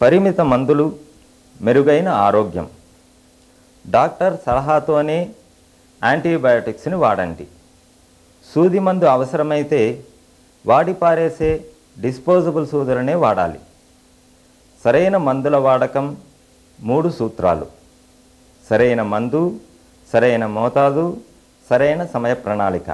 పరిమిత మందులు మెరుగైన ఆరోగ్యం డాక్టర్ సలహాతోనే యాంటీబయాటిక్స్ని వాడండి సూది మందు అవసరమైతే వాడి పారేసే డిస్పోజబుల్ సూదులనే వాడాలి సరైన మందుల వాడకం మూడు సూత్రాలు సరైన మందు సరైన మోతాదు సరైన సమయ ప్రణాళిక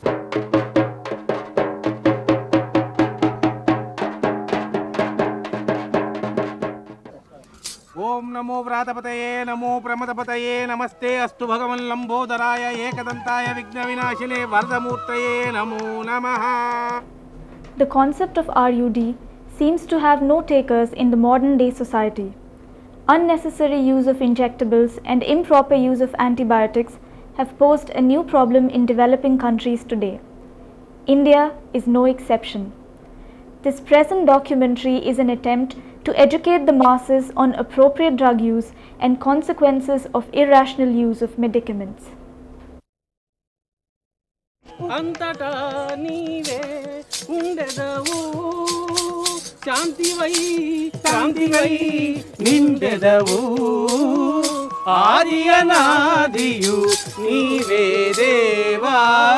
ఓం నమో వ్రాతపతయే నమో ప్రమదపతయే నమస్తే అస్తు భగవన్ లంబోదరాయ ఏకదంతాయ విఘ్న వినాశినే వరదమూర్తయే నమో నమః The concept of RUD seems to have no takers in the modern day society. Unnecessary use of injectables and improper use of antibiotics have posed a new problem in developing countries today. India is no exception. This present documentary is an attempt to educate the masses on appropriate drug use and consequences of irrational use of medicaments. అంతటా నీవే ఉండెదవు శాంతివై శాంతివై నిండెదవు ఆదియనాదియు నీవే దేవా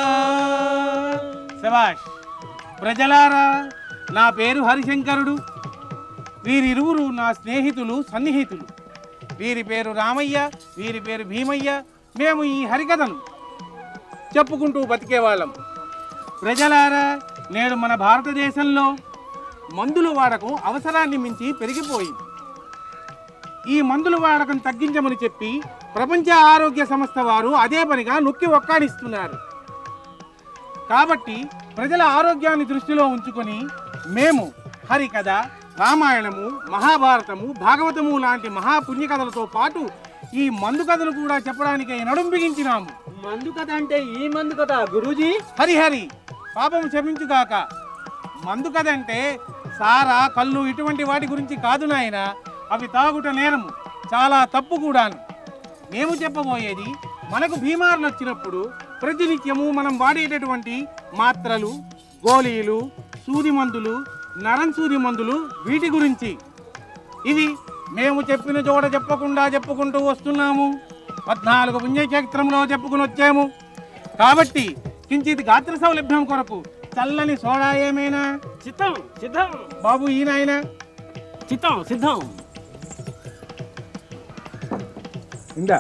శభాష్ ప్రజలారా నా పేరు హరిశంకరుడు వీరిరువురు నా స్నేహితులు సన్నిహితులు వీరి పేరు రామయ్య వీరి పేరు భీమయ్య మేము ఈ హరికథను చెప్పుకుంటూ బతికేవాళ్ళం ప్రజలారా నేడు మన భారతదేశంలో మందుల వాడకం అవసరాన్ని మించి పెరిగిపోయింది ఈ మందుల వాడకం తగ్గించమని చెప్పి ప్రపంచ ఆరోగ్య సంస్థ వారు అదే పనిగా నొక్కి ఒక్కాడిస్తున్నారు కాబట్టి ప్రజల ఆరోగ్యాన్ని దృష్టిలో ఉంచుకొని మేము హరికథ రామాయణము మహాభారతము భాగవతము లాంటి మహాపుణ్య కథలతో పాటు ఈ మందు కథలు కూడా చెప్పడానికి నడుం బిగించినాము మందు కథ అంటే ఈ మందు కథ గురూజీ హరిహరి పాపం క్షమించుగాక మందు కథ అంటే సారా కళ్ళు ఇటువంటి వాటి గురించి కాదు నాయన అవి తాగుట నేరము చాలా తప్పు కూడాను మేము చెప్పబోయేది మనకు భీమారులు వచ్చినప్పుడు ప్రతినిత్యము మనం వాడేటటువంటి మాత్రలు గోళీలు సూది మందులు నరం సూది మందులు వీటి గురించి ఇవి మేము చెప్పిన చోట చెప్పకుండా చెప్పుకుంటూ వస్తున్నాము పద్నాలుగు పుణ్యక్షేత్రంలో చెప్పుకుని వచ్చాము కాబట్టి కించిత్ గాత్ర సౌలభ్యం కొరకు చల్లని సోడా ఏమైనా చిత్తం సిద్ధం బాబు ఈయన చిత్తం సిద్ధం ఇందా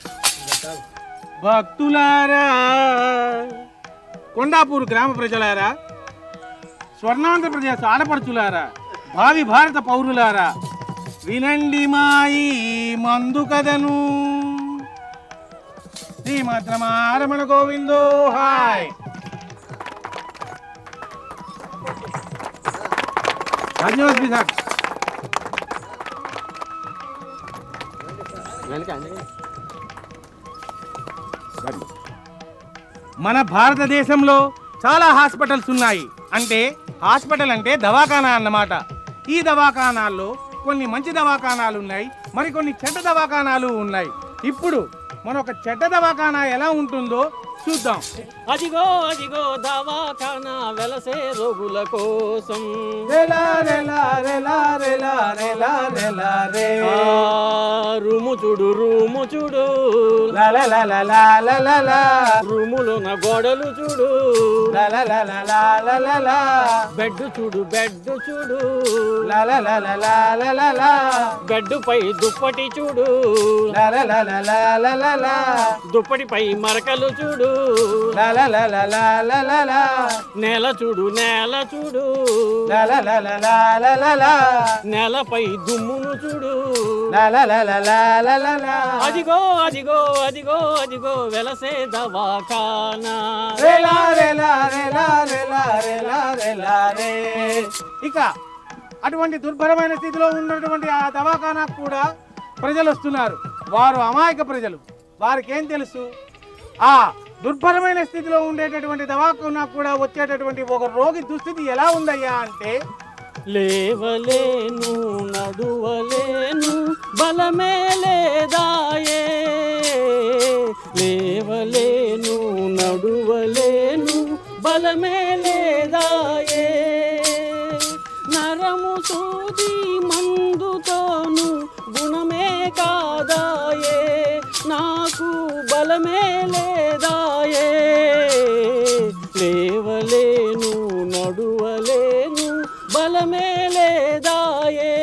భక్తులారా కొండాపూర్ గ్రామ ప్రజలారా స్వర్ణాంధ్రప్రదేశ్ ఆడపడుచులారా భావి భారత పౌరులారా వినండి మాయి మందు కథను శ్రీమాత్రమారమణ గోవిందో హాయ్ ధన్యవాద్ విశాఖ మన భారతదేశంలో చాలా హాస్పిటల్స్ ఉన్నాయి అంటే హాస్పిటల్ అంటే దవాఖానా అన్నమాట ఈ దవాఖానాల్లో కొన్ని మంచి దవాఖానాలు ఉన్నాయి మరికొన్ని చెడ్డ దవాఖానాలు ఉన్నాయి ఇప్పుడు మన ఒక చెడ్డ దవాఖానా ఎలా ఉంటుందో చూద్దాం అదిగో అదిగో దవాఖానా వెలసే రోగుల కోసం రెలా, రెలా, రెలా, రెలా, రెలా, రెలా, రే. ఆ, రూము చూడు రూము చూడు లా, లా, లా, లా, లా, లా, లా, లా. రూములో నా గోడలు చూడు లా, లా, లా, లా, లా, లా, లా, లా. బెడ్ చూడు బెడ్ చూడు లా, లా, లా, లా, లా, లా, లా, లా. బెడ్ పై దుప్పటి చూడు లా, లా, లా, లా, లా, లా, లా, లా. దుప్పటిపై మరకలు చూడు లా, లా, లా, లా, లా, లా, లా, లా. నేల చూడు నేల చూడు లా, లా, లా, లా, లా, లా, లా, లా. నేలపై దుమ్మును చూడు లా, లా, లా, లా, లా, లా, లా, లా. అదిగో అదిగో అదిగో అదిగో వెలసే దవాఖానా రేలా, రేలా, రేలా, రేలా, రేలా, రేలా, రే. ఇక అటువంటి దుర్భరమైన స్థితిలో ఉన్నటువంటి ఆ దవాఖానాకు కూడా ప్రజలు వస్తున్నారు వారు అమాయక ప్రజలు వారికి ఏం తెలుసు ఆ దుర్భరమైన స్థితిలో ఉండేటటువంటి దవాఖానాకు కూడా వచ్చేటటువంటి ఒక రోగి దుస్థితి ఎలా ఉందయ్యా అంటే లేవలేను నడువలేను బలమే లేదాయే లేవలేను నడువలేను బలమే లేదాయే నరము సూది మందుతో నిలువలేను బలమే లేదాయే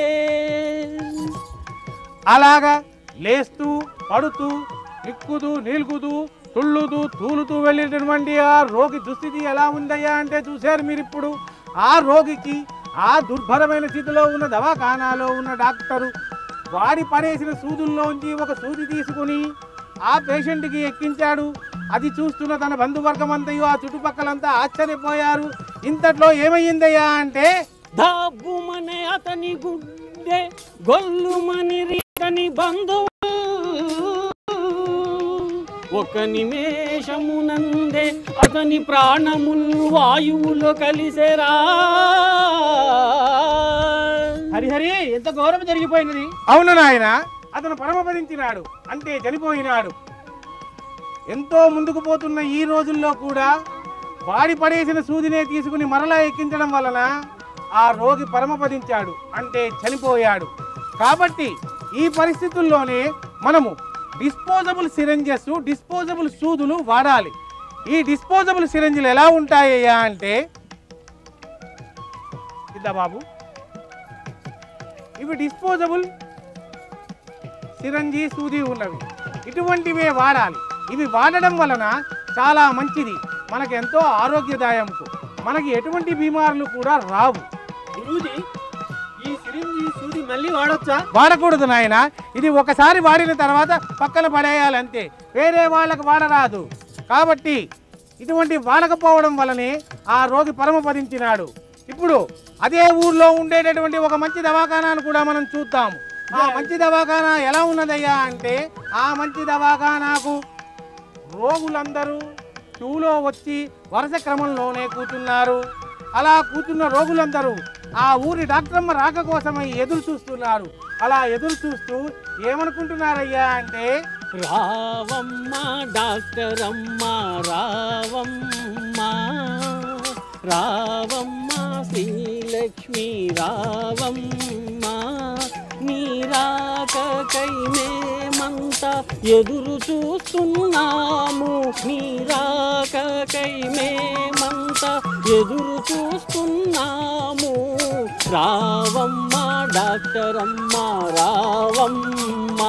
అలాగా లేస్తూ పడుతూ నిక్కుతూ నిలుగుతూ తుళ్ళుతూ తూలుతూ వెళ్ళేటటువంటి ఆ రోగి దుస్థితి ఎలా ఉందయ్యా అంటే చూశారు మీరు ఇప్పుడు ఆ రోగికి ఆ దుర్భరమైన స్థితిలో ఉన్న దవాఖానాలో ఉన్న డాక్టరు వాడి పడేసిన సూదుల్లోంచి ఒక సూది తీసుకుని ఆ పేషెంట్కి ఎక్కించాడు అది చూస్తున్న తన బంధువర్గం అంతయో ఆ చుట్టుపక్కలంతా ఆశ్చర్యపోయారు ఇంతట్లో ఏమయ్యిందయ్యా అంటే దాబుమనే అతని గుడ్డె గొల్లుమని రీతని బంధువు ఒక నిమేషమునందే అతని ప్రాణములు వాయువులో కలిసెరా హరిహరి ఎంత గౌరవం జరిగిపోయినది అవును నాయన అతను పరమపదించినాడు అంటే చనిపోయినాడు ఎంతో ముందుకు పోతున్న ఈ రోజుల్లో కూడా వాడి పడేసిన సూదినే తీసుకుని మరలా ఎక్కించడం వలన ఆ రోగి పరమపదించాడు అంటే చనిపోయాడు కాబట్టి ఈ పరిస్థితుల్లోనే మనము డిస్పోజబుల్ సిరంజెస్ డిస్పోజబుల్ సూదులు వాడాలి ఈ డిస్పోజబుల్ సిరంజులు ఎలా ఉంటాయ్యా అంటే ఇద్దా బాబు ఇవి డిస్పోజబుల్ సిరంజి సూది ఉన్నవి ఇటువంటివే వాడాలి ఇవి వాడడం వలన చాలా మంచిది మనకు ఎంతో ఆరోగ్యదాయము మనకి ఎటువంటి బీమార్లు కూడా రావు గురూజీ ఈ సిరింజి సూది మళ్ళీ వాడొచ్చా వాడకూడదు నాయన ఇది ఒకసారి వాడిన తర్వాత పక్కన పడేయాలి అంతే వేరే వాళ్ళకు వాడరాదు కాబట్టి ఇటువంటి వాడకపోవడం వలనే ఆ రోగి పరమపదించినాడు ఇప్పుడు అదే ఊర్లో ఉండేటటువంటి ఒక మంచి దవాఖానాను కూడా మనం చూద్దాం ఆ మంచి దవాఖానా ఎలా ఉన్నదయ్యా అంటే ఆ మంచి దవాఖానాకు రోగులందరూ క్యూలో వచ్చి వరుస క్రమంలోనే కూర్చున్నారు అలా కూర్చున్న రోగులందరూ ఆ ఊరి డాక్టరమ్మ రాక కోసమై ఎదురు చూస్తున్నారు అలా ఎదురు చూస్తూ ఏమనుకుంటున్నారయ్యా అంటే రావమ్మ డాక్టర్ అమ్మ రావమ్మ రావమ్మ శ్రీలక్ష్మి రావమ్మ నీరాకకై మేమంతా ఎదురు చూస్తున్నాము నీరాకకై మేమంతా ఎదురు చూస్తున్నాము రావమ్మ డాక్టర్ అమ్మ రావమ్మ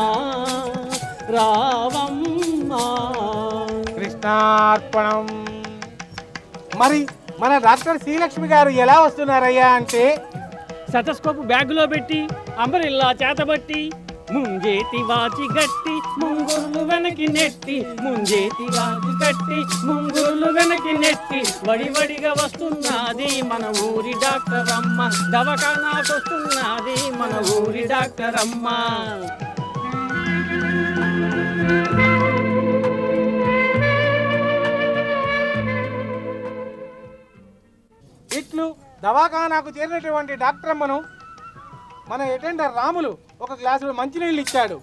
రావమ్మ కృష్ణార్పణం మరి మన డాక్టర్ శ్రీలక్ష్మి గారు ఎలా వస్తున్నారయ్యా అంటే స్టెటస్కోప్ బ్యాగులో పెట్టి అంబరిల్లా చేతబట్టి ముంజేతి వాచి గట్టి ముంగురులు వెనక్కి నెట్టి ముంజేతి వాచి కట్టి ముంగురులు వెనక్కి నెట్టి వడి వడిగా వస్తున్నది మన ఊరి డాక్టర్ అమ్మ దవాఖానాకొస్తున్నది మన ఊరి డాక్టర్ అమ్మ ఇట్లు దవాఖానాకు చేరినటువంటి డాక్టర్ అమ్మను మన అటెండర్ రాములు ఒక గ్లాసులో మంచినీళ్ళు ఇచ్చాడు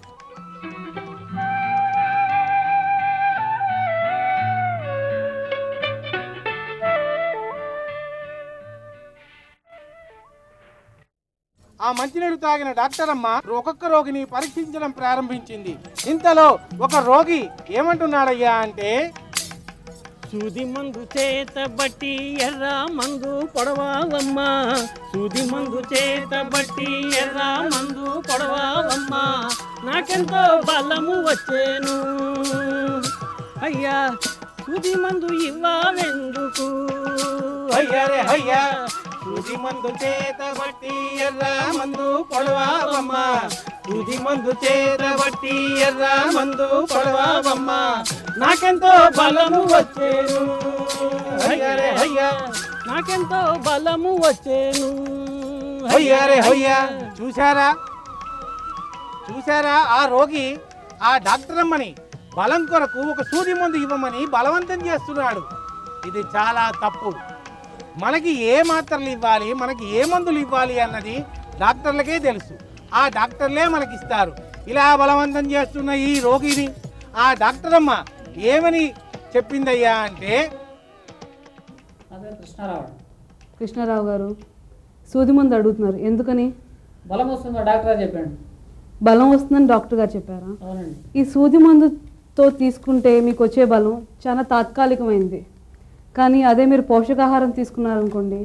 ఆ మంచినీళ్ళు తాగిన డాక్టర్ అమ్మ ఒక్కొక్క రోగిని పరీక్షించడం ప్రారంభించింది ఇంతలో ఒక రోగి ఏమంటున్నాడయ్యా అంటే సూది మందు చేత బట్టి ఎర్ర మందు పొడవావమ్మా సూది మందు చేత బట్టి ఎర్ర మందు పొడవావమ్మా నాకెంతో బలము వచ్చేను అయ్యా సూది మందు ఇవ్వావెందుకు అయ్యరే అయ్యా సూది మందు చేత బట్టి ఎర్ర మందు పొడవావమ్మ సూది మందు చేత బట్టి ఎర్ర మందు పొడవావమ్మ నాకెంతో బలము వచ్చేను అయ్యరే అయ్యా నాకెంతో బలము వచ్చేను అయ్యరే అయ్యా చూసారా చూసారా ఆ రోగి ఆ డాక్టర్ అమ్మని బలం కొరకు ఒక సూది మందు ఇవ్వమని బలవంతం చేస్తున్నాడు ఇది చాలా తప్పు మనకి ఏ మాత్రలు ఇవ్వాలి మనకి ఏ మందులు ఇవ్వాలి అన్నది డాక్టర్లకే తెలుసు ఆ డాక్టర్లే మనకి ఇస్తారు ఇలా బలవంతం చేస్తున్న ఈ రోగిని ఆ డాక్టర్ అమ్మ ఏమని చెప్పిందయ్యా అంటే అదే కృష్ణారావు కృష్ణారావు గారు సూది మందు అడుగుతున్నారు ఎందుకని బలం వస్తుందో డాక్టర్ గారు చెప్పండి బలం వస్తుందని డాక్టర్ గారు చెప్పారా అవునండి ఈ సూది మందుతో తీసుకుంటే మీకు వచ్చే బలం చాలా తాత్కాలికమైంది కానీ అదే మీరు పోషకాహారం తీసుకున్నారనుకోండి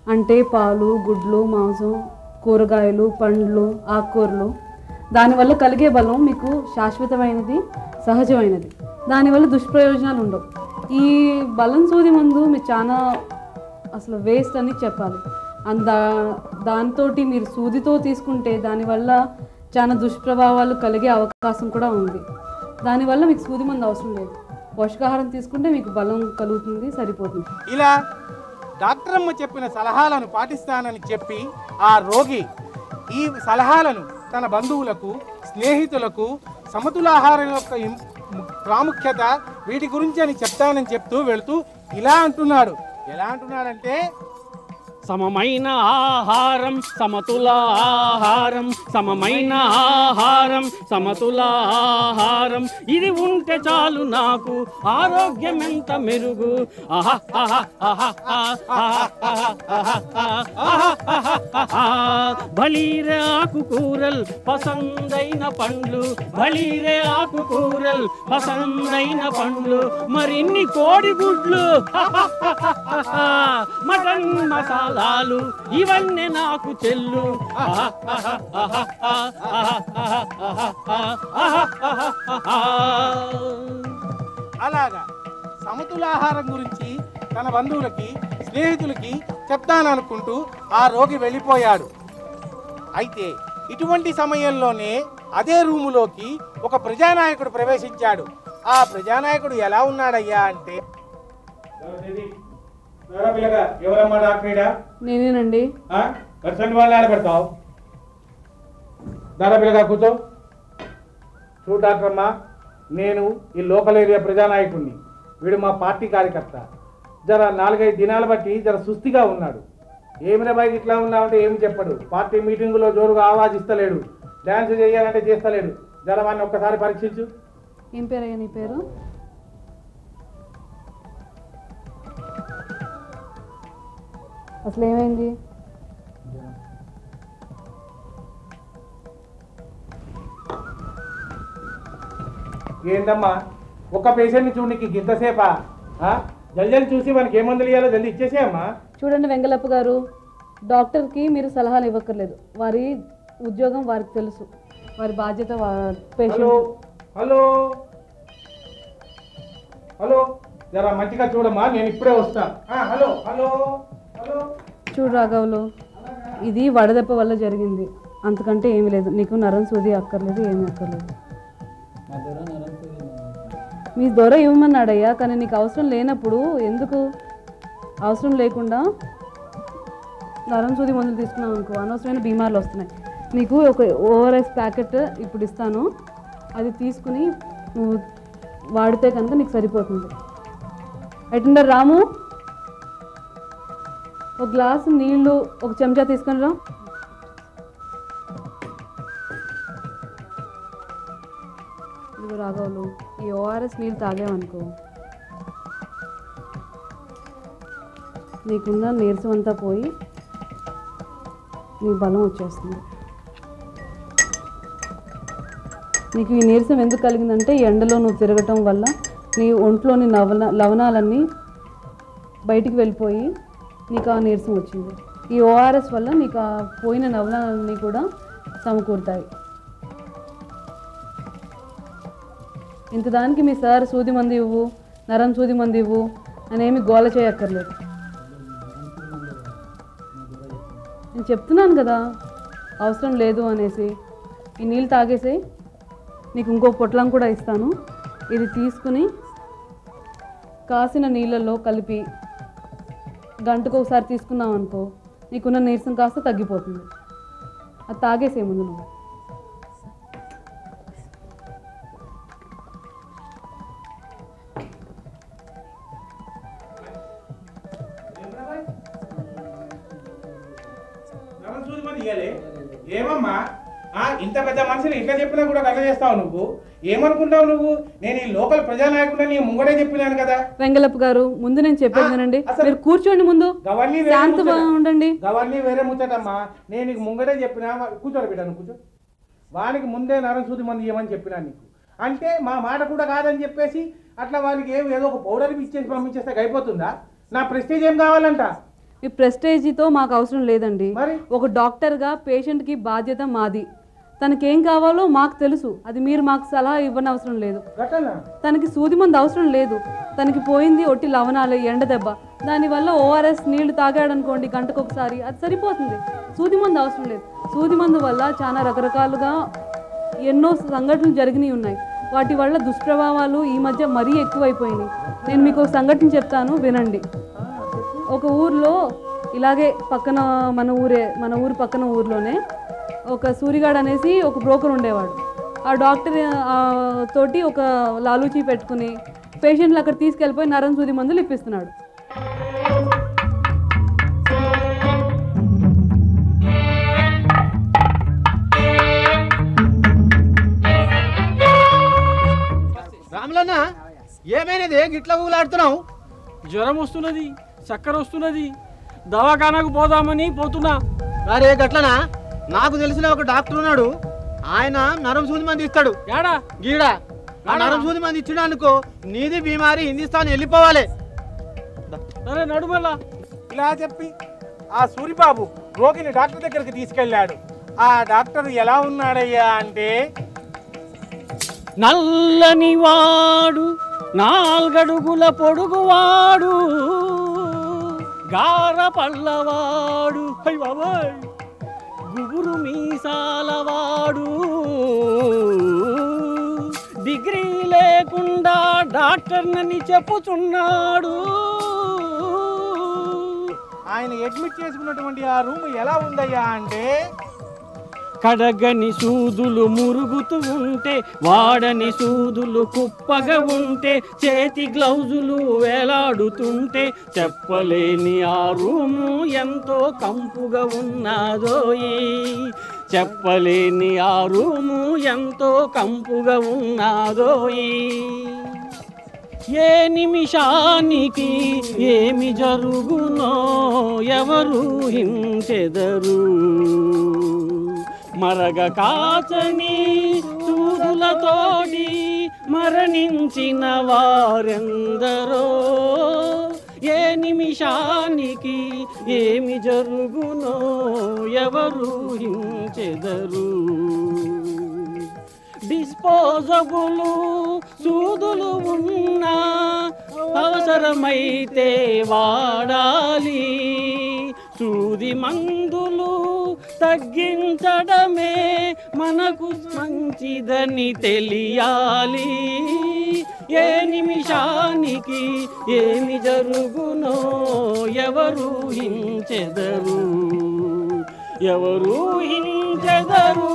అంటే పాలు గుడ్లు మాంసం కూరగాయలు పండ్లు ఆకుకూరలు దానివల్ల కలిగే బలం మీకు శాశ్వతమైనది సహజమైనది దానివల్ల దుష్ప్రయోజనాలు ఉండవు ఈ బలం సూది ముందు మీరు చాలా అసలు వేస్ట్ అని చెప్పాలి అండ్ దా దాంతో మీరు సూదితో తీసుకుంటే దానివల్ల చాలా దుష్ప్రభావాలు కలిగే అవకాశం కూడా ఉంది దానివల్ల మీకు సూది మందు అవసరం లేదు పోషకాహారం తీసుకుంటే మీకు బలం కలుగుతుంది సరిపోతుంది ఇలా డాక్టర్ అమ్మ చెప్పిన సలహాలను పాటిస్తానని చెప్పి ఆ రోగి ఈ సలహాలను తన బంధువులకు స్నేహితులకు సమతులాహారం యొక్క ఇం- ప్రాముఖ్యత వీటి గురించి అని చెప్తానని చెప్తూ వెళుతూ ఇలా అంటున్నాడు ఎలా అంటున్నాడంటే సమమైన ఆహారం సమతుల ఆహారం సమమైన ఆహారం సమతుల ఆహారం ఇది ఉంటే చాలు నాకు ఆరోగ్యం ఎంత మెరుగు ఆహా, ఆహా, ఆహా, ఆహా, ఆహా, ఆహా, ఆహా, ఆహా, ఆహా. బళీరే ఆకుకూరల్ పసందైన పండ్లు బళీరే ఆకుకూరల్ పసందైన పండ్లు మరిన్ని కోడిగుడ్లు మటన్ మసాలాలు ఇవన్నీ నాకు చెల్లు ఆహా, ఆహా, ఆహా, ఆహా, ఆహా, ఆహా, ఆహా, ఆహా, ఆహా. అలాగా సమతులాహారం గురించి తన బంధువులకి స్నేహితులకి చెప్తాననుకుంటూ ఆ రోగి వెళ్ళిపోయాడు అయితే ఇటువంటి సమయంలోనే అదే రూములోకి ఒక ప్రజానాయకుడు ప్రవేశించాడు ఆ ప్రజానాయకుడు ఎలా ఉన్నాడయ్యా అంటే ఎవరమ్మా డాక్టరేడా నేనేనండి పర్సెంట్ వాళ్ళు ఆడబెడతావు దారా పిల్లగా కూర్చో చూడు డాక్టర్ అమ్మా నేను ఈ లోకల్ ఏరియా ప్రజానాయకుడిని వీడు మా పార్టీ కార్యకర్త జర నాలుగైదు దినాలు బట్టి జర సుస్థిగా ఉన్నాడు ఏమిరా బైక్ ఇట్లా ఉన్నావంటే ఏమి చెప్పడు పార్టీ మీటింగులో జోరుగా ఆవాజిస్తలేడు డ్యాన్స్ చేయాలంటే చేస్తలేడు జర వాడిని ఒక్కసారి పరీక్షించు ఏం పేరయ్యా నీ పేరు అసలు ఏమైంది ఏందమ్మా ఒక్క పేషెంట్ని చూడనికి ఇంతసేపా ఆ? జల్ది జల్ది చూసి మనకి ఏ మందులు ఇవ్వాలో జల్ది ఇచ్చేసేయమ్మా చూడండి వెంగళప్ప గారు డాక్టర్కి మీరు సలహాలు ఇవ్వక్కర్లేదు వారి ఉద్యోగం వారికి తెలుసు వారి బాధ్యత హలో పేషెంట్ హలో హలో జరా మంచిగా చూడమ్మా నేను ఇప్పుడే వస్తా ఆ, హలో హలో హలో చూడు రాఘవులు ఇది వడదెబ్బ వల్ల జరిగింది అంతకంటే ఏమీ లేదు నీకు నరం సూది అక్కర్లేదు ఏమీ అక్కర్లేదు మీ దొర ఇవ్వమన్నాడయ్యా కానీ నీకు అవసరం లేనప్పుడు ఎందుకు అవసరం లేకుండా నరం సూది మందులు తీసుకున్నావు అనుకో అనవసరమైన బీమార్లు వస్తున్నాయి నీకు ఒక ఓఆర్ఎస్ ప్యాకెట్ ఇప్పుడు ఇస్తాను అది తీసుకుని నువ్వు వాడితే కనుక నీకు సరిపోతుంది ఎటుండరు రాము ఒక గ్లాసు నీళ్లు ఒక చెంచా తీసుకొని రా ఇదిగో రాఘవులు ఈ ఓఆర్ఎస్ నీళ్ళు తాగామనుకో నీకున్న నీరసం అంతా పోయి నీ బలం వచ్చేస్తుంది నీకు ఈ నీరసం ఎందుకు కలిగిందంటే ఈ ఎండలో నువ్వు తిరగటం వల్ల నీ ఒంట్లోని నవన లవణాలన్నీ బయటికి వెళ్ళిపోయి నీకు ఆ నీరసం వచ్చింది ఈ ఓఆర్ఎస్ వల్ల నీకు ఆ పోయిన నవనాలన్నీ కూడా సమకూరుతాయి ఇంత దానికి మీ సార్ సూది మంది ఇవ్వు నరం సూది మంది ఇవ్వు అనేమి గోల చేయక్కర్లేదు నేను చెప్తున్నాను కదా అవసరం లేదు అనేసి ఈ నీళ్ళు తాగేసి నీకు ఇంకో పొట్లం కూడా ఇస్తాను ఇది తీసుకుని కాసిన నీళ్ళల్లో కలిపి గంటకు ఒకసారి తీసుకున్నావు అనుకో నీకున్న నీరసం కాస్త తగ్గిపోతుంది అది తాగేసే ముందు నువ్వు నరసూది మంది ఇయ్యాలి ఏమమ్మా ఆ, ఇంత పెద్ద మనిషిని ఇట్లా చెప్పినా కూడా కథ చేస్తావు నువ్వు ఏమనుకుంటావు నువ్వు నేను ఈ లోకల్ ప్రజానాయకుడిని నీ ముంగడే చెప్పినాను కదా వెంగళప్ప గారు ముందు నేను చెప్పేది ఆ, వినండి అసలు- మీరు కూర్చోండి ముందు గవర్నీ వేరే శాంతంగా ముచ్చట. ఉండండి గవర్నీ వేరే ముచ్చటమ్మా నేను నీకు ముంగడే చెప్పినా వా- కూర్చోరు బిడ్డ కూర్చో వానికి ముందే నరసూది మంది ఇవ్వమని చెప్పినా నీకు అంటే మా మాట కూడా కాదని చెప్పేసి అట్లా వాళ్ళకి ఏం ఏదో ఒక పౌడర్ ఇచ్చేసి పంపించేస్తే అయిపోతుందా నా ప్రెస్టేజ్ ఏం కావాలంట ఈ ప్రెస్టేజ్తో మాకు అవసరం లేదండి మరి? ఒక డాక్టర్గా పేషెంట్కి బాధ్యత మాది తనకేం కావాలో మాకు తెలుసు అది మీరు మాకు సలహా ఇవ్వని అవసరం లేదు గట్టనా తనకి సూది మందు అవసరం లేదు తనకి పోయింది ఒట్టి లవణాలు ఎండ దెబ్బ దానివల్ల ఓఆర్ఎస్ నీళ్లు తాగాడనుకోండి గంటకు ఒకసారి అది సరిపోతుంది సూది మందు అవసరం లేదు సూది మందు వల్ల చాలా రకరకాలుగా ఎన్నో సంఘటనలు జరిగినాయి ఉన్నాయి వాటి వల్ల దుష్ప్రభావాలు ఈ మధ్య మరీ ఎక్కువైపోయినాయి నేను మీకు ఒక సంఘటన చెప్తాను వినండి ఒక ఊర్లో ఇలాగే పక్కన మన ఊరే మన ఊరు పక్కన ఊర్లోనే ఒక సూరిగాడు అనేసి ఒక బ్రోకర్ ఉండేవాడు ఆ డాక్టర్ ఆ, తోటి ఒక లాలూచీ పెట్టుకుని పేషెంట్లు అక్కడ తీసుకెళ్ళిపోయి నరం సూది మందులు ఇప్పిస్తున్నాడు రాములన్న ఏమైనది గిట్ల ఊలాడుతున్నావు జ్వరం వస్తున్నది చక్కెర వస్తున్నది దవాఖానకు పోదామని పోతున్నా అరే గట్లనా నాకు తెలిసిన ఒక డాక్టర్ ఉన్నాడు ఆయన నరం సూది మంది ఇస్తాడు ఏడా గీడ ఆ నరం సూది మంది ఇచ్చిన అనుకో నీది బీమారి హిందుస్థాన్ వెళ్ళిపోవాలి సరే నడుమల్లా ఇలా చెప్పి ఆ సూరిబాబు రోగిని డాక్టర్ దగ్గరికి తీసుకెళ్ళాడు ఆ డాక్టర్ ఎలా ఉన్నాడయ్యా అంటే నల్లని వాడు నాల్గడుగుల పొడుగువాడు గార పళ్ళవాడు హై బాబాయ్ గుబురు మీసాలవాడు డిగ్రీ లేకుండా డాక్టర్నని చెప్పుచున్నాడు ఆయన అడ్మిట్ చేసుకున్నటువంటి ఆ రూమ్ ఎలా ఉందయ్యా అంటే కడగని సూదులు మురుగుతూ ఉంటే వాడని సూదులు కుప్పగా ఉంటే చేతి గ్లౌజులు వేలాడుతుంటే చెప్పలేని ఆ రూము ఎంతో కంపుగా ఉన్నాదోయి చెప్పలేని ఆ రూము ఎంతో కంపుగా ఉన్నాదోయి ఏ నిమిషానికి ఏమి జరుగునో ఎవరు హించెదరు మరగ కాచని సూదులతోటి మరణించిన వారెందరో ఏ నిమిషానికి ఏమి జరుగునో ఎవరు హించెదరు డిస్పోజబుల్ సూదులు ఉన్నా అవసరమైతే వాడాలి సూది మందులు తగ్గించడమే మనకు మంచిదని తెలియాలి ఏ నిమిషానికి ఏమి జరుగునో ఎవరు హించెదరు ఎవరు హించెదరు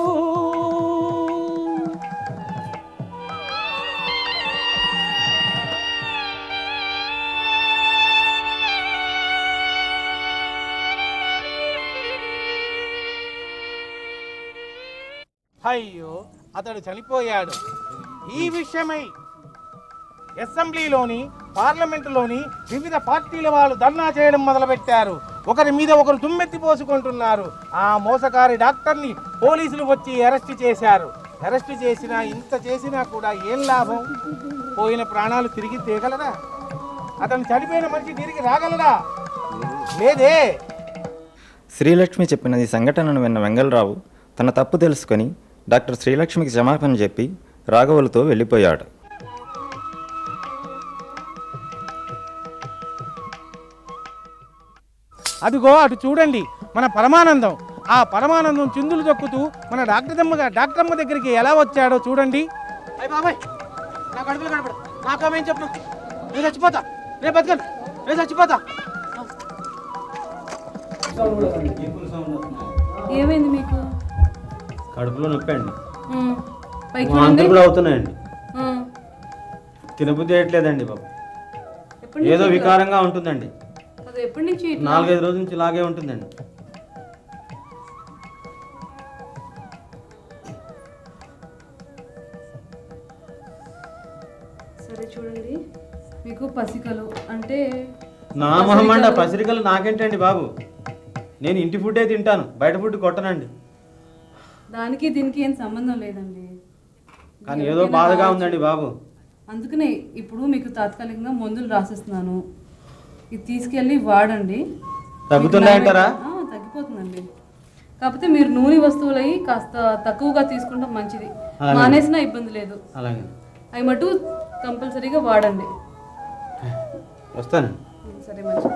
అయ్యో అతడు చనిపోయాడు ఈ విషయమై అసెంబ్లీలోని పార్లమెంటులోని వివిధ పార్టీల వాళ్ళు ధర్నా చేయడం మొదలుపెట్టారు ఒకరి మీద ఒకరు దుమ్మెత్తి పోసుకుంటున్నారు ఆ మోసకారి డాక్టర్ని పోలీసులు వచ్చి అరెస్ట్ చేశారు అరెస్ట్ చేసినా ఇంత చేసినా కూడా ఏం లాభం పోయిన ప్రాణాలు తిరిగి తేగలరా అతను చనిపోయిన మనిషి తిరిగి రాగలరా లేదే శ్రీలక్ష్మి చెప్పిన ఈ సంఘటనను విన్న వెంగళరావు తన తప్పు తెలుసుకొని డాక్టర్ శ్రీలక్ష్మికి క్షమాపణ చెప్పి రాఘవులతో వెళ్ళిపోయాడు అదిగో అటు చూడండి మన పరమానందం ఆ పరమానందం చిందులు తొక్కుతూ మన డాక్టర్ అమ్మ డాక్టర్ అమ్మ దగ్గరికి ఎలా వచ్చాడో చూడండి అయ్యి బాబాయ్ నా కడుపులో కనపడు నాకేమేం చెప్పను నేను చచ్చిపోతా నేను బతకను నేను చచ్చిపోతా ఏమైంది మీకు కడుపులో నొప్పి అండి ఉమ్, పైకి వాంతులు చూడండి కూడా అవుతున్నాయండి ఉమ్, తినబుద్ధి వేయట్లేదండి బాబు ఎప్పటి నుంచి ఏదో ఇట్లా? వికారంగా ఉంటుందండి అది ఎప్పటి నుంచి ఇట్లా? నాలుగైదు రోజుల నుంచి ఇలాగే ఉంటుందండి సరే చూడండి మీకు పసికలు అంటే నా మొహమండ పసిరికలు నాకేంటండి బాబు నేను ఇంటి ఫుడ్డే తింటాను బయట ఫుడ్ కొట్టనండి దానికి దీనికి ఏం సంబంధం లేదండి కానీ ఏదో బాధగా ఉందండి బాబు అందుకనే ఇప్పుడు మీకు తాత్కాలికంగా మందులు రాసిస్తున్నాను ఇది తీసుకెళ్ళి వాడండి తగ్గుతున్నాయంటారా ఆ, తగ్గిపోతుందండి కాకపోతే మీరు నూనె వస్తువులవి కాస్త తక్కువగా తీసుకుంటాం మంచిది అలాగే. మానేసినా ఇబ్బంది లేదు అలాగే అవి మటు కంపల్సరీగా వాడండి వస్తాను సరే మంచిది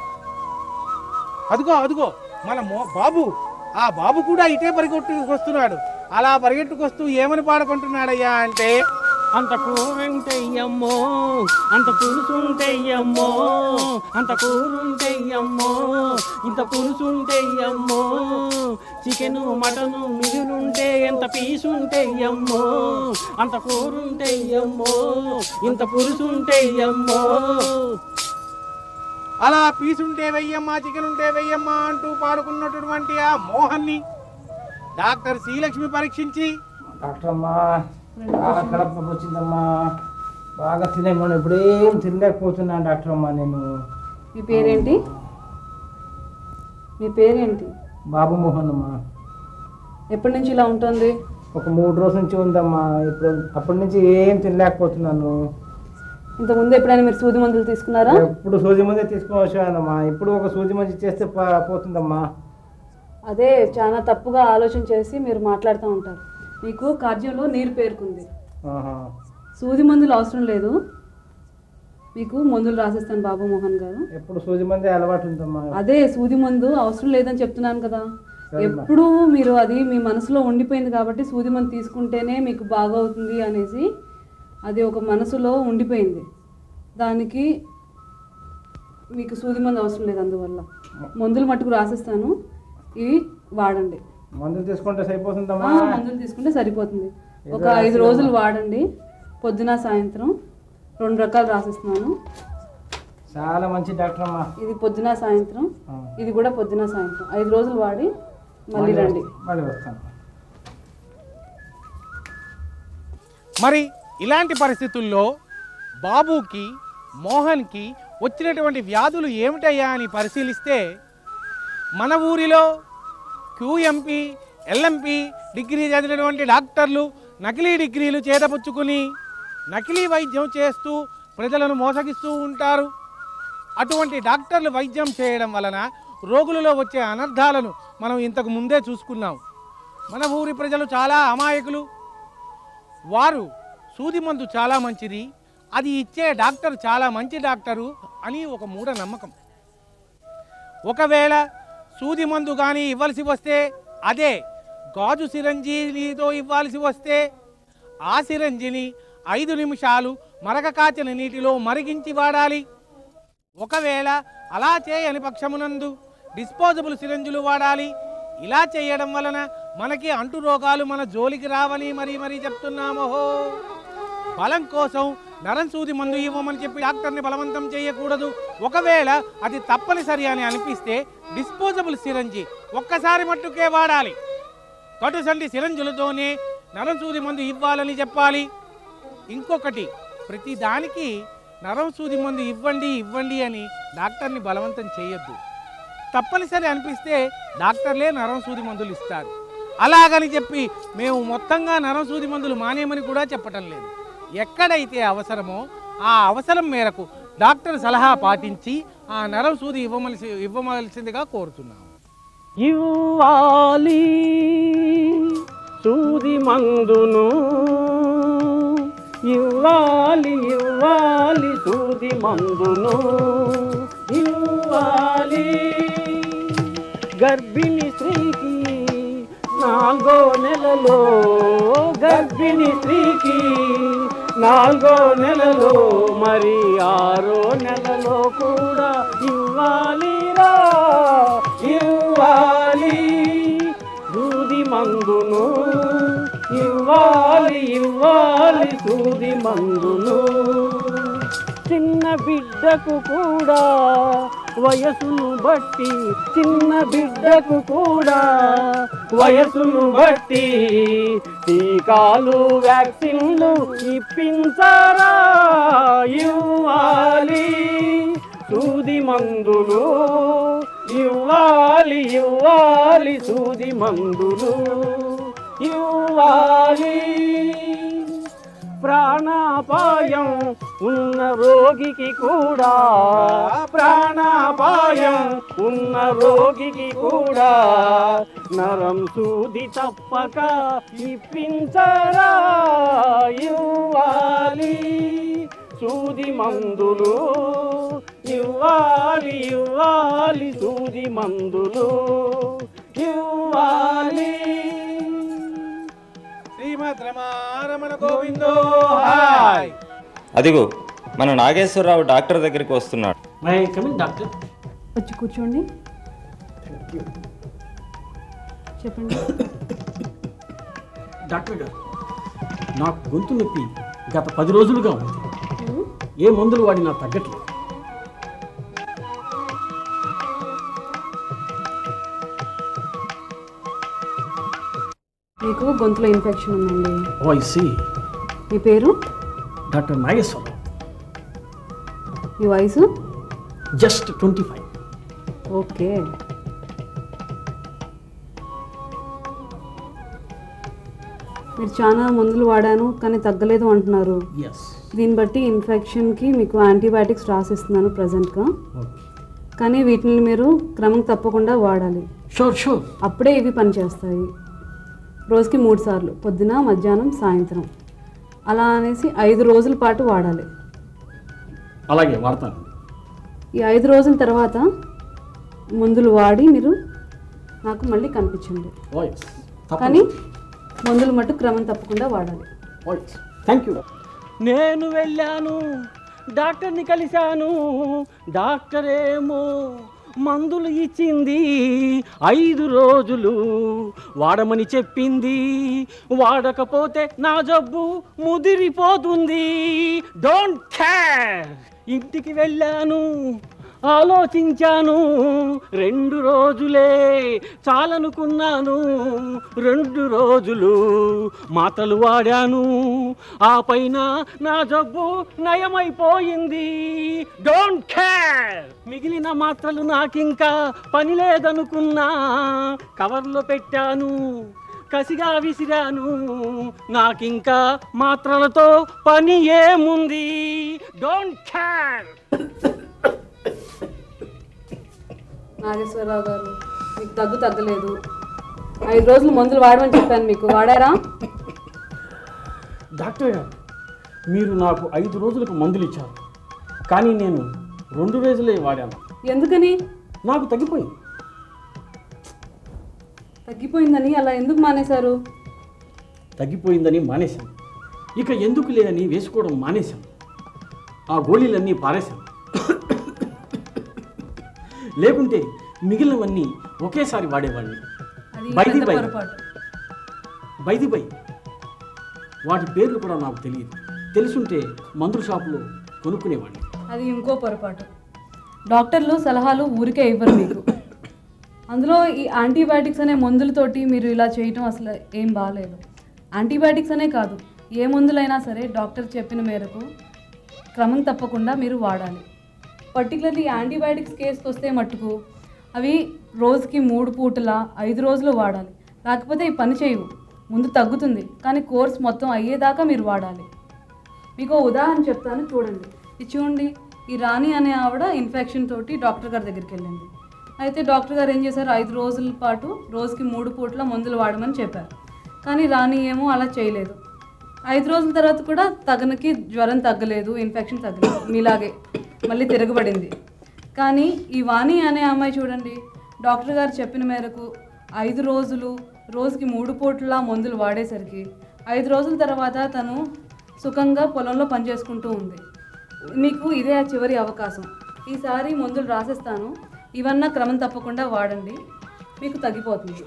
అదిగో అదిగో మన మో బాబు ఆ బాబు కూడా ఇటే పరిగెట్టుకు వస్తున్నాడు అలా పరిగెట్టుకొస్తూ ఏమని పాడుకుంటున్నాడయ్యా అంటే అంత కూరంటెయ్యమ్మో అంత పులుసుంటెయ్యమ్మో అంత కూరుంటెయ్యమ్మో ఇంత పులుసుంటెయ్యమ్మో చికెను మటను మిగులుంటే ఎంత పీసుంటెయ్యమ్మో అంత కూరుంటెయ్యమ్మో ఇంత పులుసుంటెయ్యమ్మో అలా పీసుంటే వెయ్యమ్మా చికెన్ ఉంటే వెయ్యమ్మా అంటూ పాడుకున్నటువంటి ఆ మోహన్ని డాక్టర్ శ్రీలక్ష్మి పరీక్షించి డాక్టర్ అమ్మా బాగా కడప వచ్చిందమ్మా బాగా తినేమో ఇప్పుడేం తినలేకపోతున్నాను డాక్టర్ అమ్మా నేను మీ పేరేంటి మీ పేరేంటి బాబు మోహన్ అమ్మా ఎప్పటి నుంచి ఇలా ఉంటుంది ఒక మూడు రోజుల నుంచి ఉందమ్మా ఇప్పుడు అప్పటి నుంచి ఏం తినలేకపోతున్నాను ఇంత ముందు ఎప్పుడైనా మీరు సూది మందులు తీసుకున్నారా ఎప్పుడు సూది మందే తీసుకొని వచ్చానమ్మా ఇప్పుడు ఒక సూది మంది చేస్తే ప- పోతుందమ్మా అదే చాలా తప్పుగా ఆలోచన చేసి మీరు మాట్లాడుతూ ఉంటారు మీకు కార్యంలో నీరు పేరుకుంది ఆహా. సూది మందులు అవసరం లేదు మీకు మందులు రాసిస్తాను బాబు మోహన్ గారు ఎప్పుడు సూది మందే అలవాటు ఉందమ్మా అదే సూది మందు అవసరం లేదని చెప్తున్నాను కదా సరేమ్మా. ఎప్పుడు మీరు అది మీ మనసులో ఉండిపోయింది కాబట్టి సూది మందు తీసుకుంటేనే మీకు బాగవుతుంది అనేసి అది ఒక మనసులో ఉండిపోయింది దానికి మీకు సూది మందు అవసరం లేదు అందువల్ల మందులు మట్టుకు రాసిస్తాను ఇవి వాడండి మందులు తీసుకుంటే ఆ, సరిపోతుందమ్మా మందులు తీసుకుంటే సరిపోతుంది ఒక ఐదు రోజులు వాడండి పొద్దున సాయంత్రం రెండు రకాలు రాసిస్తున్నాను చాలా మంచి డాక్టర్ అమ్మా ఇది పొద్దున సాయంత్రం ఆ. ఇది కూడా పొద్దున సాయంత్రం ఐదు రోజులు వాడి మళ్ళీ రండి మళ్ళీ వస్తాను మరి ఇలాంటి పరిస్థితుల్లో బాబుకి మోహన్కి వచ్చినటువంటి వ్యాధులు ఏమిటయ్యా అని పరిశీలిస్తే మన ఊరిలో క్యూఎంపీ ఎల్ఎంపీ డిగ్రీ చదివినటువంటి డాక్టర్లు నకిలీ డిగ్రీలు చేతపుచ్చుకుని నకిలీ వైద్యం చేస్తూ ప్రజలను మోసగిస్తూ ఉంటారు అటువంటి డాక్టర్లు వైద్యం చేయడం వలన రోగులలో వచ్చే అనర్థాలను మనం ఇంతకు ముందే చూసుకున్నాం మన ఊరి ప్రజలు చాలా అమాయకులు వారు సూది మందు చాలా మంచిది అది ఇచ్చే డాక్టర్ చాలా మంచి డాక్టరు అని ఒక మూఢ నమ్మకం ఒకవేళ సూది మందు కానీ ఇవ్వాల్సి వస్తే అదే గాజు సిరంజీతో ఇవ్వాల్సి వస్తే ఆ సిరంజిని ఐదు నిమిషాలు మరక కాచిన నీటిలో మరిగించి వాడాలి ఒకవేళ అలా చేయని పక్షమునందు డిస్పోజబుల్ సిరంజులు వాడాలి ఇలా చేయడం వలన మనకి అంటు రోగాలు మన జోలికి రావని మరీ మరీ చెప్తున్నామోహో బలం కోసం నరం సూది మందు ఇవ్వమని చెప్పి డాక్టర్ని బలవంతం చేయకూడదు ఒకవేళ అది తప్పనిసరి అని అనిపిస్తే డిస్పోజబుల్ సిరంజి ఒక్కసారి మట్టుకే వాడాలి కటుసండి సిరంజులతోనే నరం సూది మందు ఇవ్వాలని చెప్పాలి ఇంకొకటి ప్రతి దానికి నరం సూది మందు ఇవ్వండి ఇవ్వండి అని డాక్టర్ని బలవంతం చేయొద్దు తప్పనిసరి అనిపిస్తే డాక్టర్లే నరం సూది మందులు ఇస్తారు అలాగని చెప్పి మేము మొత్తంగా నరం సూది మందులు మానేయమని కూడా చెప్పటం లేదు ఎక్కడైతే అవసరమో ఆ అవసరం మేరకు డాక్టర్ సలహా పాటించి ఆ నరం సూది ఇవ్వమలసి ఇవ్వవలసిందిగా కోరుతున్నాము ఇవ్వాలి సూది మందును ఇవ్వాలి ఇవ్వాలి సూది మందును ఇవ్వాలి గర్భిణి స్త్రీకి నాలుగో నెలలో గర్భిణి స్త్రీకి నాలుగో నెలలో మరి ఆరో నెలలో కూడా ఇవ్వాలిరా ఇవ్వాలి దూది మందును ఇవ్వాలి ఇవ్వాలి దూది మందును చిన్న బిడ్డకు కూడా వయసును బట్టి చిన్న బిడ్డకు కూడా వయసును బట్టి టీకాలు వ్యాక్సిన్లు ఇప్పించారా ఇవ్వాలి సూది మందులు ఇవ్వాలి ఇవ్వాలి సూది మందులు ఇవ్వాలి ప్రాణాపాయం ఉన్న రోగికి కూడా ప్రాణాపాయం ఉన్న రోగికి కూడా నరం సూది తప్పక ఇప్పించరా ఇవ్వాలి సూది మందులు ఇవ్వాలి ఇవ్వాలి సూది మందులు ఇవ్వాలి శ్రీమద్ రమారమణ గోవిందో హాయ్ అదిగో మన నాగేశ్వరరావు డాక్టర్ దగ్గరికి వస్తున్నాడు మై కమింగ్ డాక్టర్ వచ్చి కూర్చోండి చెప్పండి డాక్టర్ గారు నాకు గొంతు నొప్పి గత పది రోజులుగా ఉంది ఏ మందులు వాడినా తగ్గట్లేదు మీకు గొంతులో ఇన్ఫెక్షన్ ఉందండి ఓ ఐ సి మీ పేరు డాక్టర్ నాగేశ్వరరావు మీ వయసు జస్ట్ ట్వంటీ ఫైవ్ ఓకే మీరు చాలా మందులు వాడాను కానీ తగ్గలేదు అంటున్నారు ఎస్ దీన్ని బట్టి ఇన్ఫెక్షన్కి మీకు యాంటీబయాటిక్స్ రాసిస్తున్నాను ప్రజెంట్గా ఓకే కానీ వీటిని మీరు క్రమం తప్పకుండా వాడాలి షూర్ షూర్ అప్పుడే ఇవి పనిచేస్తాయి రోజుకి మూడు సార్లు పొద్దున మధ్యాహ్నం సాయంత్రం అలా అనేసి ఐదు రోజుల పాటు వాడాలి అలాగే వాడతాను ఈ ఐదు రోజుల తర్వాత మందులు వాడి మీరు నాకు మళ్ళీ కనిపించండి ఓ ఎస్ కానీ మందులు మట్టు క్రమం తప్పకుండా వాడాలి థ్యాంక్ యూ నేను వెళ్ళాను డాక్టర్ని కలిశాను డాక్టర్ ఏమో మందులు ఇచ్చింది ఐదు రోజులు వాడమని చెప్పింది వాడకపోతే నా జబ్బు ముదిరిపోతుంది డోంట్ కేర్ ఇంటికి వెళ్ళాను ఆలోచించాను రెండు రోజులే చాలనుకున్నాను రెండు రోజులు మాటలు వాడాను ఆ పైన నా జబ్బు నయమైపోయింది డోంట్ కేర్ మిగిలిన మాత్రలు నాకింకా పని లేదనుకున్నా కవర్లో పెట్టాను కసిగా విసిరాను నాకింకా మాత్రలతో పని ఏముంది డోంట్ కేర్ నాగేశ్వరరావు గారు మీకు దగ్గు తగ్గలేదు ఐదు రోజులు మందులు వాడమని చెప్పాను మీకు వాడారా డాక్టర్ గారు మీరు నాకు ఐదు రోజులకు మందులు ఇచ్చారు కానీ నేను రెండు రోజులే వాడాను ఎందుకని నాకు తగ్గిపోయింది తగ్గిపోయిందని అలా ఎందుకు మానేశారు తగ్గిపోయిందని మానేశాను ఇక ఎందుకు లేదని వేసుకోవడం మానేశాను ఆ గోళీలన్నీ పారేశాను లేకుంటే మిగిలినవన్నీ ఒకేసారి వాడేవాడిని అది బైది పెద్ద బై పొరపాటు బైది బై వాటి పేర్లు కూడా నాకు తెలియదు తెలుసుంటే మందుల షాపులో కొనుక్కునేవాడిని అది ఇంకో పొరపాటు డాక్టర్లు సలహాలు ఊరికే ఇవ్వరు మీకు అందులో ఈ యాంటీబయాటిక్స్ అనే మందులతోటి మీరు ఇలా చేయటం అసలు ఏం బాగాలేదు యాంటీబయాటిక్స్ అనే కాదు ఏ మందులైనా సరే డాక్టర్ చెప్పిన మేరకు క్రమం తప్పకుండా మీరు వాడాలి పర్టికులర్లీ యాంటీబయాటిక్స్ కేసుకి వస్తే మట్టుకు అవి రోజుకి మూడు పూటల ఐదు రోజులు వాడాలి లేకపోతే ఈ పని చేయవు ముందు తగ్గుతుంది కానీ కోర్స్ మొత్తం అయ్యేదాకా మీరు వాడాలి మీకు ఓ ఉదాహరణ చెప్తాను చూడండి ఇది చూడండి ఈ రాణి అనే ఆవిడ ఇన్ఫెక్షన్ తోటి డాక్టర్ గారి దగ్గరికి వెళ్ళింది అయితే డాక్టర్ గారు ఏం చేశారు ఐదు రోజుల పాటు రోజుకి మూడు పూట్ల మందులు వాడమని చెప్పారు కానీ రాణి ఏమో అలా చేయలేదు ఐదు రోజుల తర్వాత కూడా తగనకి జ్వరం తగ్గలేదు ఇన్ఫెక్షన్ తగ్గలేదు మీలాగే మళ్ళీ తిరగబడింది కానీ ఈ వాణి అనే అమ్మాయి చూడండి డాక్టర్ గారు చెప్పిన మేరకు ఐదు రోజులు రోజుకి మూడు పూట్ల మందులు వాడేసరికి ఐదు రోజుల తర్వాత తను సుఖంగా పొలంలో పనిచేసుకుంటూ ఉంది మీకు ఇదే ఆ చివరి అవకాశం ఈసారి మందులు రాసిస్తాను ఇవన్నా క్రమం తప్పకుండా వాడండి మీకు తగ్గిపోతుంది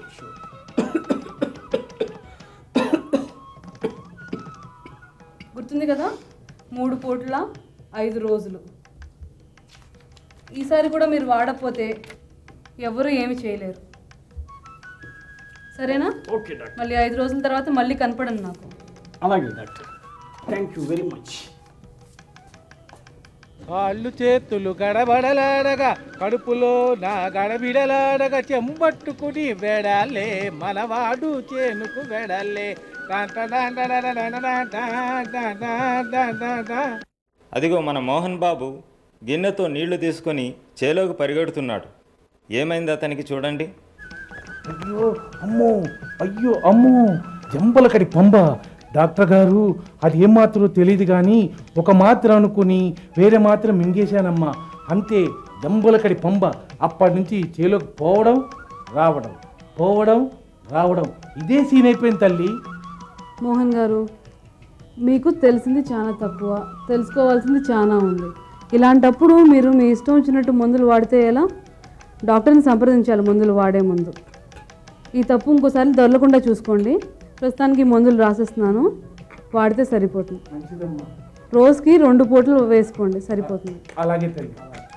గుర్తుంది కదా మూడు పూట్ల ఐదు రోజులు ఈసారి కూడా మీరు వాడకపోతే ఎవరు ఏమి చేయలేరు సరేనా ఓకే డాక్టర్ మళ్ళీ ఐదు రోజుల తర్వాత మళ్ళీ కనపడండి నాకు అలాగే doctor thank you very much కాళ్ళు చేతులు గడబడలాడగా కడుపులో నా గడబిడలాడగా చెంబట్టుకుని వెడాలే మనవాడు చేనుకు వెడలే అదిగో మన మోహన్ బాబు గిన్నెతో నీళ్లు తీసుకొని చేలోకి పరిగెడుతున్నాడు ఏమైంది అతనికి చూడండి అయ్యో అమ్మో అయ్యో అమ్మో జంబలకడి పంబ డాక్టర్ గారు అది ఏం మాత్రమో తెలియదు కానీ ఒక మాత్ర అనుకుని వేరే మాత్రం మింగేశానమ్మా అంతే జంబలకడి పంబ అప్పటి నుంచి చేలోకి పోవడం రావడం పోవడం రావడం ఇదే సీన్ అయిపోయింది తల్లి మోహన్ గారు మీకు తెలిసింది చాలా తక్కువ తెలుసుకోవాల్సింది చాలా ఉంది ఇలాంటప్పుడు మీరు మీ ఇష్టం వచ్చినట్టు మందులు వాడితే ఎలా డాక్టర్ని సంప్రదించాలి మందులు వాడే ముందు ఈ తప్పు ఇంకోసారి దొరలకుండా చూసుకోండి ప్రస్తుతానికి మందులు రాసిస్తున్నాను వాడితే సరిపోతుంది మంచిదమ్మా రోజుకి రెండు పూటలు వేసుకోండి సరిపోతుంది అలాగే తల్లి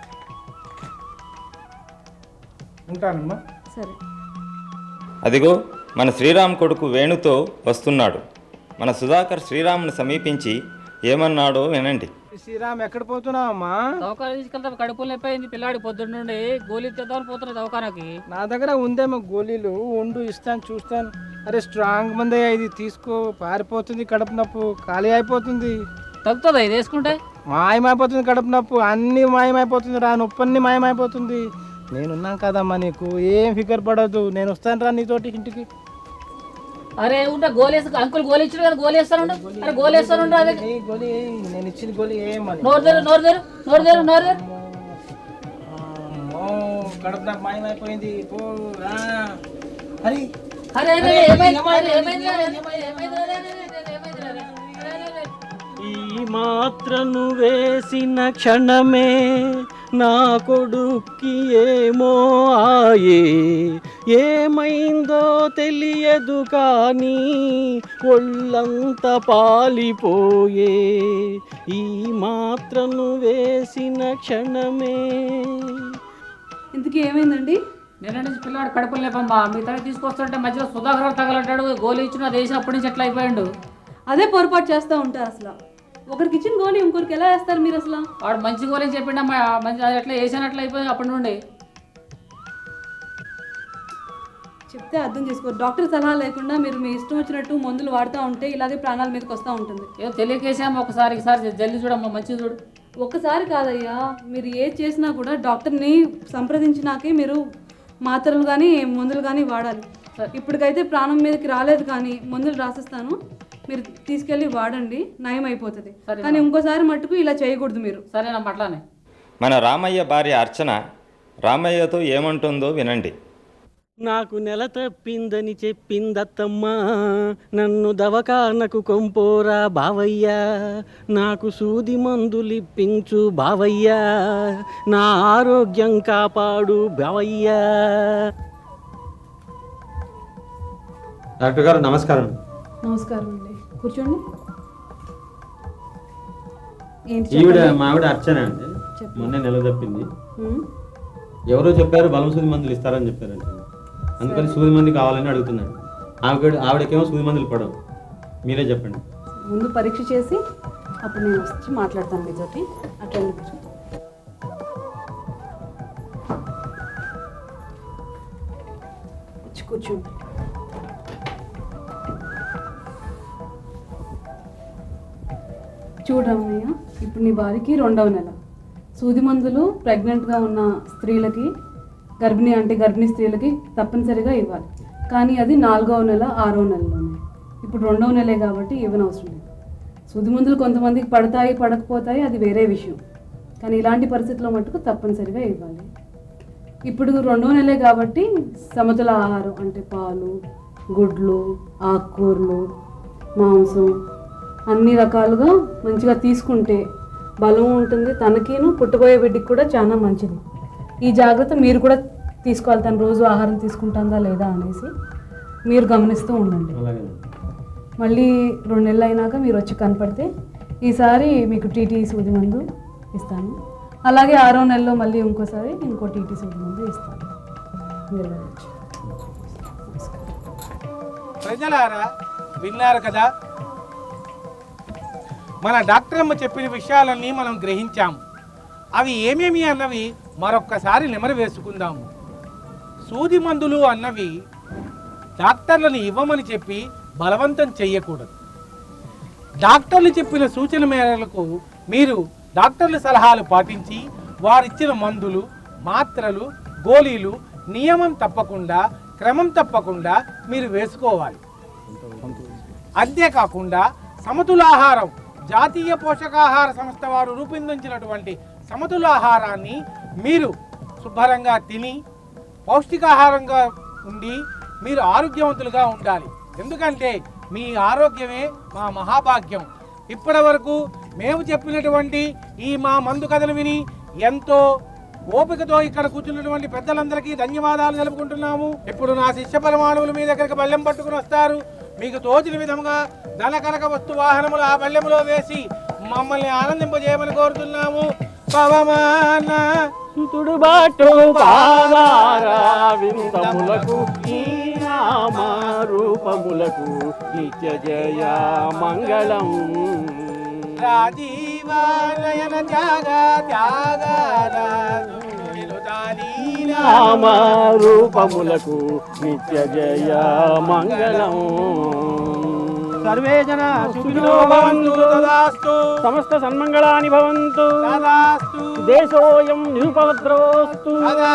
ఉంటానమ్మా సరే అదిగో మన శ్రీరామ్ కొడుకు వేణుతో వస్తున్నాడు మన సుధాకర్ శ్రీరామును సమీపించి ఏమన్నాడో వినండి శ్రీరామ్ ఎక్కడ పోతున్నావమ్మా దవాఖాన తీసుకెళ్తే కడుపు నొప్పి పిల్లాడి పొద్దున్న నుండి గోళీ తెద్దామని పోతున్నాయి దవాఖానకి నా దగ్గర ఉందేమో గోళీలు ఉండు ఇస్తాను చూస్తాను అరే స్ట్రాంగ్ మందే ఇది తీసుకో పారిపోతుంది కడుపు నొప్పు ఖాళీ అయిపోతుంది తగ్గుతుందా ఇది వేసుకుంటే మాయమైపోతుంది కడుపు నొప్పు అన్ని మాయమైపోతుంది రా నొప్పి అన్ని మాయమైపోతుంది నేనున్నాను కదమ్మా నీకు ఏం ఫికర్ పడదు నేను వస్తాను రా నీతోటి ఇంటికి అరే ఉంటే గోళీ వేసి అంకుల్ గోళీ ఇచ్చాడు కదా గోళీ వేస్తాను అరే గోళీ వేస్తాను అదే నీ గోళీ నేను ఇచ్చిన గోళీ ఏమని నోరు తెరు నోరు తెరు నోరు తెరు నోరు తెరు అమ్మో, కడుపు నాకు మాయమైపోయింది పో రా అరే అరే అరే ఏమైంది అరే, ఏమైంది అరే, ఏమైంది అరే, అరే, అరే, ఏమైంది అరే, అరే, అరే, అరే. ఈ మాత్రను వేసిన క్షణమే నా కొడుక్కి ఏమో ఆయే ఏమైందో తెలియదు కానీ ఒళ్ళంత పాలిపోయే ఈ మాత్రను వేసిన క్షణమే ఇంతకీ ఏమైందండి నిన్న నుంచి పిల్లాడు కడుపులు లేపమ్మా మీ తన తీసుకొస్తుంటే మధ్యలో సుధాకర్ తగలంటాడు గోళీ ఇచ్చిన దేశం అప్పటి నుంచి ఎట్లా అయిపోయాడు అదే పొరపాటు చేస్తూ ఉంటారు అసలు ఒకరికి ఇచ్చిన గోళీ ఇంకొకరికి ఎలా వేస్తారు మీరు అసలు వాడు మంచి గోళీ చెప్పిండమ్మా మంచి అది ఎట్లా వేసానట్లు అయిపోయింది అప్పటి నుండి చెప్తే అర్థం చేసుకోరు డాక్టర్ సలహా లేకుండా మీరు మీ ఇష్టం వచ్చినట్టు మందులు వాడుతూ ఉంటే ఇలాగే ప్రాణాల మీదకి వస్తూ ఉంటుంది ఏదో తెలియకేసాము ఒకసారి ఈసారి జల్లి చూడమ్మా మంచిగా చూడు ఒక్కసారి కాదయ్యా మీరు ఏది చేసినా కూడా డాక్టర్ని సంప్రదించినాకే మీరు మాత్రలు కానీ మందులు కానీ వాడాలి ఇప్పటికైతే ప్రాణం మీదకి రాలేదు కానీ మందులు రాసిస్తాను మీరు తీసుకెళ్ళి వాడండి నయం అయిపోతుంది కానీ ఇంకోసారి మట్టుకు ఇలా చేయకూడదు మీరు సరేనమ్మా అట్లానే మన రామయ్య భార్య అర్చన రామయ్యతో ఏమంటుందో వినండి నాకు నెల తప్పిందని చెప్పిందత్తమ్మా నన్ను దవకానకు కొంపోరా బావయ్యా నాకు సూది మందులిప్పించు బావయ్యా నా ఆరోగ్యం కాపాడు బావయ్యా డాక్టర్ గారు నమస్కారం నమస్కారం అండి కూర్చోండి ఏంటి ఈవిడ చెప్పండి? మా ఆవిడ అర్చన అండి చెప్పు. మొన్నే నెల తప్పింది ఉమ్. ఎవరో చెప్పారు బలం సూది మందులు ఇస్తారని చెప్పారంట అందుకని సూది మంది కావాలని అడుగుతున్నాను ఆవిడ ఆవిడకేమో సూది మందులు పడవు మీరే చెప్పండి ముందు పరీక్ష చేసి అప్పుడు నేను వచ్చి మాట్లాడతాను మీతోటి అట్లా కూర్చో వచ్చి కూర్చోండి చూడమ్మయ్య ఇప్పుడు నీ భార్యకి రెండవ నెల సూది మందులు ప్రెగ్నెంట్గా ఉన్న స్త్రీలకి గర్భిణి అంటే గర్భిణీ స్త్రీలకి తప్పనిసరిగా ఇవ్వాలి కానీ అది నాలుగవ నెల ఆరో నెలలోనే ఇప్పుడు రెండవ నెలే కాబట్టి ఇవ్వనవసరం లేదు సూది మందులు కొంతమందికి పడతాయి పడకపోతాయి అది వేరే విషయం కానీ ఇలాంటి పరిస్థితుల్లో మటుకు తప్పనిసరిగా ఇవ్వాలి ఇప్పుడు రెండో నెలే కాబట్టి సమతుల ఆహారం అంటే పాలు గుడ్లు ఆకుకూరలు మాంసం అన్ని రకాలుగా మంచిగా తీసుకుంటే బలం ఉంటుంది తనకిను పుట్టబోయే బిడ్డకి కూడా చాలా మంచిది ఈ జాగ్రత్త మీరు కూడా తీసుకోవాలి తను రోజు ఆహారం తీసుకుంటుందా లేదా అనేసి మీరు గమనిస్తూ ఉండండి అలాగే మళ్ళీ రెండు నెలలు అయినాక మీరు వచ్చి కనపడితే ఈసారి మీకు టీటీ సూది మందు ఇస్తాను అలాగే ఆరో నెలలో మళ్ళీ ఇంకోసారి ఇంకో టీటీ సూది మందు ఇస్తాను మీరు వెళ్ళొచ్చు ప్రజలారా విన్నారు కదా మన డాక్టర్ అమ్మ చెప్పిన విషయాలన్నీ మనం గ్రహించాము అవి ఏమేమి అన్నవి మరొక్కసారి నెమరు వేసుకుందాము సూది మందులు అన్నవి డాక్టర్లను ఇవ్వమని చెప్పి బలవంతం చెయ్యకూడదు డాక్టర్లు చెప్పిన సూచన మేరకు మీరు డాక్టర్ల సలహాలు పాటించి వారిచ్చిన మందులు మాత్రలు గోళీలు నియమం తప్పకుండా క్రమం తప్పకుండా మీరు వేసుకోవాలి అంతేకాకుండా సమతులాహారం జాతీయ పోషకాహార సంస్థ వారు రూపొందించినటువంటి సమతులాహారాన్ని మీరు శుభ్రంగా తిని పౌష్టికాహారంగా ఉండి మీరు ఆరోగ్యవంతులుగా ఉండాలి ఎందుకంటే మీ ఆరోగ్యమే మా మహాభాగ్యం ఇప్పటి వరకు మేము చెప్పినటువంటి ఈ మా మందు కథలు విని ఎంతో ఓపికతో ఇక్కడ కూర్చున్నటువంటి పెద్దలందరికీ ధన్యవాదాలు తెలుపుకుంటున్నాము ఇప్పుడు నా శిష్య పరమాణువులు మీ దగ్గరికి బల్లెం పట్టుకుని వస్తారు మీకు తోచిన విధంగా ధన కనక వస్తు వాహనములు ఆ బల్లెములో వేసి మమ్మల్ని ఆనందింపజేయమని కోరుతున్నాము పవమాన సుతుడు బాటు పాదారా విందములకు ఈ నామ రూపములకు నిత్య జయ మంగళం రాజీవానయన త్యాగ త్యాగ నామ రూపములకు నిత్య జయ మంగళం సర్వే జన సుఖినో భవంతు సమస్త సన్మంగళాని భవంతు దేశోయం నిరుపద్రవోస్తు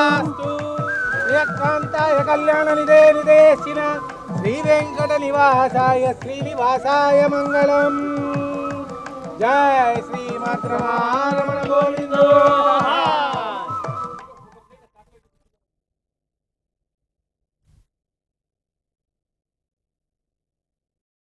ఏకాంతాయ కళ్యాణ నిదే నిదేశిన శ్రీ వెంకట నివాసాయ శ్రీనివాసాయ మంగళం జయ శ్రీమాత్రమారమణ గోవిందో